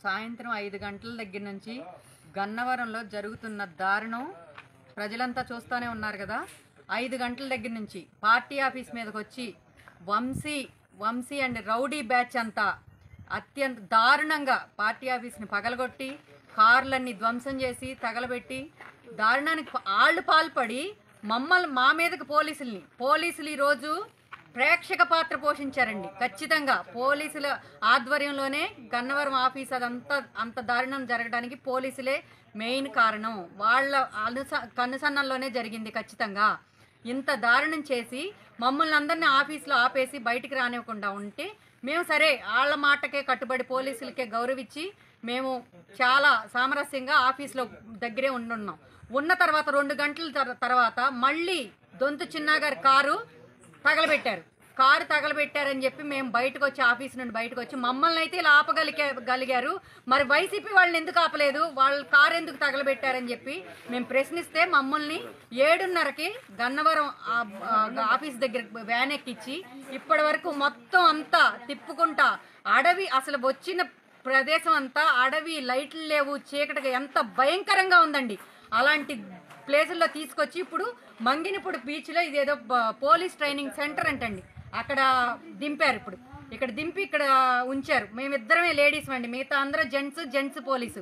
సాయంత్రం ఐదు గంటల దగ్గర నుంచి గన్నవరంలో జరుగుతున్న దారుణం ప్రజలంతా చూస్తూనే ఉన్నారు కదా ఐదు గంటల దగ్గర నుంచి పార్టీ ఆఫీస్ మీదకి వచ్చి Vamsi Vamsi and rowdy batch అంతా అత్యంత దారుణంగా పార్టీ ఆఫీస్ని పగలగొట్టి కార్లన్నీ ధ్వంసం చేసి తగలబెట్టి దారుణానికి ప- ఆళ్ళు పాల్పడి మమ్మల్ని మా మీదకి పోలీసుల్ని పోలీసులు ఈరోజు ప్రేక్షక పాత్ర పోషించారండి ఖచ్చితంగా పోలీసుల ఆధ్వర్యంలోనే గన్నవరం ఆఫీస్ అదంతా అంత దారుణం జరగడానికి పోలీసులే మెయిన్ కారణం వాళ్ళ అనుస కనుసన్నల్లోనే జరిగింది ఖచ్చితంగా ఇంత దారుణం చేసి మమ్మల్ని అందరినీ ఆఫీస్లో ఆపేసి బయటికి రానివ్వకుండా ఉంటే మేము సరే వాళ్ళ మాటకే కట్టుబడి పోలీసులకే గౌరవించి మేము చాలా సామరస్యంగా ఆఫీస్లో దగ్గరే ఉండున్నాం ఉన్న తర్వాత రెండు గంటల తర్- తర్వాత మళ్ళీ దొంతు చిన్నా గారి కారు తగలబెట్టారు కారు తగలబెట్టారని చెప్పి మేము బయటకు వచ్చి ఆఫీస్ నుండి బయటకు వచ్చి మమ్మల్ని అయితే ఇలా ఆపగలిగే గలిగారు మరి వైసీపీ వాళ్ళని ఎందుకు ఆపలేదు వాళ్ళ కారు ఎందుకు తగలబెట్టారని చెప్పి మేము ప్రశ్నిస్తే మమ్మల్ని ఏడున్నరకి గన్నవరం ఆ- ఆ ఆఫీస్ దగ్గర వ్యాన్ ఎక్కించి ఇప్పటి వరకు మొత్తం అంతా తిప్పుకుంటా అడవి అసలు వచ్చిన ప్రదేశం అంతా అడవి లైట్లు లేవు చీకటిగా ఎంత భయంకరంగా ఉందండి అలాంటి ప్లేసుల్లో తీసుకొచ్చి ఇప్పుడు మంగినపూడి బీచ్లో ఇదేదో బ- పోలీస్ ట్రైనింగ్ సెంటర్ అంటండి అక్కడ దింపారు ఇప్పుడు ఇక్కడ దింపి ఇక్కడ ఉంచారు మేమిద్దరమే లేడీస్ అండి మిగతా అందరూ జెంట్స్ జెంట్స్ పోలీసు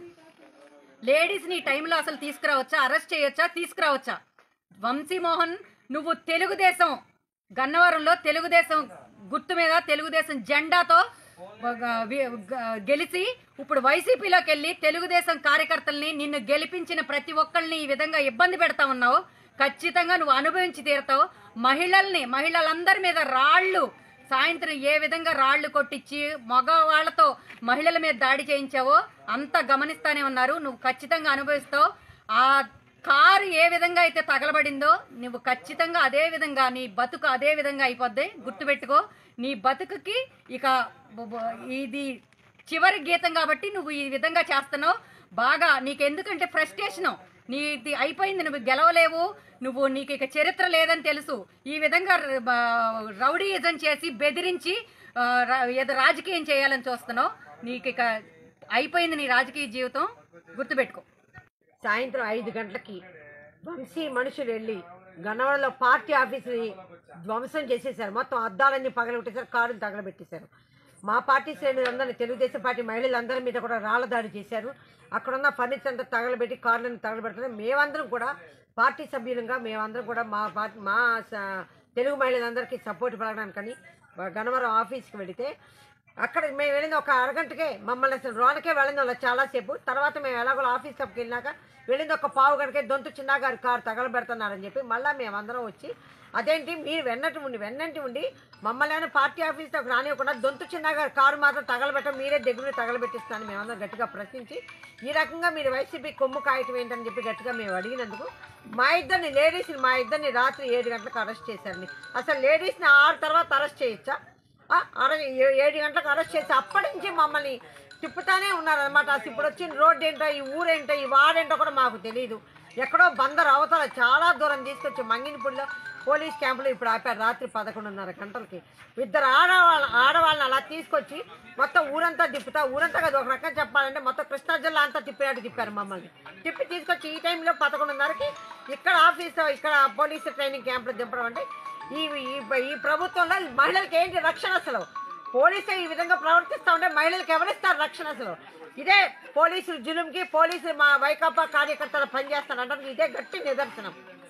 లేడీస్ని ఈ టైంలో అసలు తీసుకురావచ్చా అరెస్ట్ చేయొచ్చా తీసుకురావచ్చా వంశీమోహన్ నువ్వు తెలుగుదేశం గన్నవరంలో తెలుగుదేశం గుర్తు మీద తెలుగుదేశం జెండాతో ఒక వి- గ- గెలిచి ఇప్పుడు వైసీపీలోకి వెళ్ళి తెలుగుదేశం కార్యకర్తల్ని నిన్ను గెలిపించిన ప్రతి ఒక్కరిని ఈ విధంగా ఇబ్బంది పెడతా ఉన్నావు ఖచ్చితంగా నువ్వు అనుభవించి తీరుతావు మహిళల్ని మహిళలందరి మీద రాళ్ళు సాయంత్రం ఏ విధంగా రాళ్లు కొట్టించి మగవాళ్లతో మహిళల మీద దాడి చేయించావో అంతా గమనిస్తానే ఉన్నారు నువ్వు ఖచ్చితంగా అనుభవిస్తావు ఆ కారు ఏ విధంగా అయితే తగలబడిందో నువ్వు ఖచ్చితంగా అదే విధంగా నీ బతుకు అదే విధంగా అయిపోద్ది గుర్తుపెట్టుకో నీ బతుకుకి ఇక బ- బ- ఇది చివరి గీతం కాబట్టి నువ్వు ఈ విధంగా చేస్తున్నావు బాగా నీకు ఎందుకంటే ఫ్రస్ట్రేషను నీది అయిపోయింది నువ్వు గెలవలేవు నువ్వు నీకు ఇక చరిత్ర లేదని తెలుసు ఈ విధంగా ర- బ- రౌడీయిజం చేసి బెదిరించి ఆ, రా- ఏదో రాజకీయం చేయాలని చూస్తున్నావు నీకు ఇక అయిపోయింది నీ రాజకీయ జీవితం గుర్తుపెట్టుకో సాయంత్రం ఐదు గంటలకి వంశీ మనుషులు వెళ్ళి గన్నవరంలో పార్టీ ఆఫీసుని ధ్వంసం చేసేసారు మొత్తం అద్దాలన్నీ పగలగొట్టేశారు కారుని తగలబెట్టేశారు మా పార్టీ శ్రేణులందరినీ తెలుగుదేశం పార్టీ మహిళలందరి మీద కూడా రాళ్ల దాడి చేశారు అక్కడున్న ఫర్నిచర్ అంతా తగలబెట్టి కార్లను తగలబెట్టారు మేమందరం కూడా పార్టీ సభ్యులుగా మేమందరం కూడా మా పార్టీ మా స- తెలుగు మహిళలందరికీ సపోర్ట్ పడడానికని గన్నవరం ఆఫీస్కి వెళితే అక్కడ మేము వెళ్ళింది ఒక అరగంటకే మమ్మల్ని అసలు రోనకే వెళ్ళింది వాళ్ళ చాలాసేపు తర్వాత మేము ఎలాగో ఆఫీస్ సబ్కి వెళ్ళినాక వెళ్ళింది ఒక పావు గంటకే దొంతు చిన్న గారి కారు తగలబెడుతున్నారని చెప్పి మళ్ళీ మేము అందరం వచ్చి అదేంటి మీరు వెన్నట్టు ఉండి వెన్నంటి ఉండి మమ్మల్ని అయినా పార్టీ ఆఫీస్లోకి రానివ్వకుండా దొంతు చిన్న గారి కారు మాత్రం తగలబెట్టం మీరే దగ్గర తగలబెట్టిస్తాను మేమందరం గట్టిగా ప్రశ్నించి ఈ రకంగా మీరు వైసీపీ కొమ్ము కాయటం ఏంటని చెప్పి గట్టిగా మేము అడిగినందుకు మా ఇద్దరిని లేడీస్ని మా ఇద్దరిని రాత్రి ఏడు గంటలకు అరెస్ట్ చేశారండి అసలు లేడీస్ని ఆరు తర్వాత అరెస్ట్ చేయొచ్చా ఆ, అర ఏ- ఏడు గంటలకు అరెస్ట్ చేసి అప్పటి నుంచి మమ్మల్ని తిప్పుతానే ఉన్నారనమాట అసలు ఇప్పుడు వచ్చిన రోడ్డు ఏంటో ఈ ఊరేంటో ఈ వాడేంటో కూడా మాకు తెలియదు ఎక్కడో బందర్ అవతల చాలా దూరం తీసుకొచ్చి మంగినపూడిలో పోలీస్ క్యాంపులో ఇప్పుడు ఆపారు రాత్రి పదకొండున్నర గంటలకి ఇద్దరు ఆడవాళ్ళ ఆడవాళ్ళని అలా తీసుకొచ్చి మొత్తం ఊరంతా తిప్పుతా ఊరంతా కాదు ఒక రకంగా చెప్పాలంటే మొత్తం కృష్ణా జిల్లా అంతా తిప్పినట్టు తిప్పారు మమ్మల్ని తిప్పి తీసుకొచ్చి ఈ టైంలో పదకొండున్నరకి ఇక్కడ ఆఫీస్ ఇక్కడ పోలీసు ట్రైనింగ్ క్యాంపులో దింపడం అంటే ఈ ఈ- ఈ ప్రభుత్వంలో మహిళలకు ఏంటి రక్షణ అసలు పోలీసులు ఈ విధంగా ప్రవర్తిస్తూ ఉంటే మహిళలకు ఎవరిస్తారు రక్షణ అసలు ఇదే పోలీసులు జులుంకి పోలీసులు మా వైకాపా కార్యకర్తలు పనిచేస్తారంటారు ఇదే గట్టి నిదర్శనం